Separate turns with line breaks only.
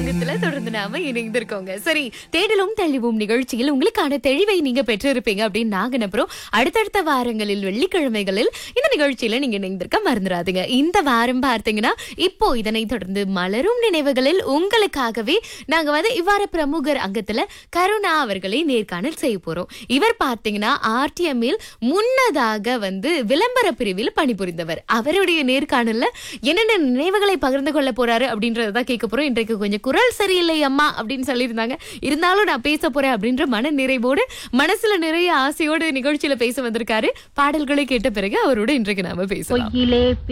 அங்கத்துல தொடர்ந்து நாம இணைந்திருக்கோங்க சரி தேடலும் தெளிவும் நிகழ்ச்சியில் உங்களுக்கான தெளிவை நீங்க பெற்றிருப்பீங்க அப்படின்னு நாங்க நம்புறோம் அடுத்தடுத்த வாரங்களில் வெள்ளிக்கிழமைகளில் இந்த நிகழ்ச்சியில நீங்க இணைந்திருக்க மறந்துடாதீங்க இந்த வாரம் பார்த்தீங்கன்னா இப்போ இதனை தொடர்ந்து மலரும் நினைவுகளில் உங்களுக்காகவே நாங்க வந்து இவ்வாறு பிரமுகர் அங்கத்துல கருணா அவர்களை நேர்காணல் செய்ய போறோம் இவர் பார்த்தீங்கன்னா ஆர்டிஎம்மில் முன்னதாக வந்து விளம்பர பிரிவில் பணிபுரிந்தவர் அவருடைய நேர்காணல்ல என்னென்ன நினைவுகளை பகிர்ந்து கொள்ள போறாரு அப்படின்றத தான் கேட்க போறோம் இன்றைக்கு கொஞ்சம் குரல் சரியில்லை அம்மா அப்படின்னு சொல்லியிருந்தாங்க இருந்தாலும் நான் பேச போறேன் அப்படின்ற மன நிறைவோடு மனசுல நிறைய ஆசையோடு நிகழ்ச்சியில பேச வந்திருக்காரு பாடல்களை கேட்ட பிறகு அவரோட இன்றைக்கு நாம பேசலாம்
பொய்யிலே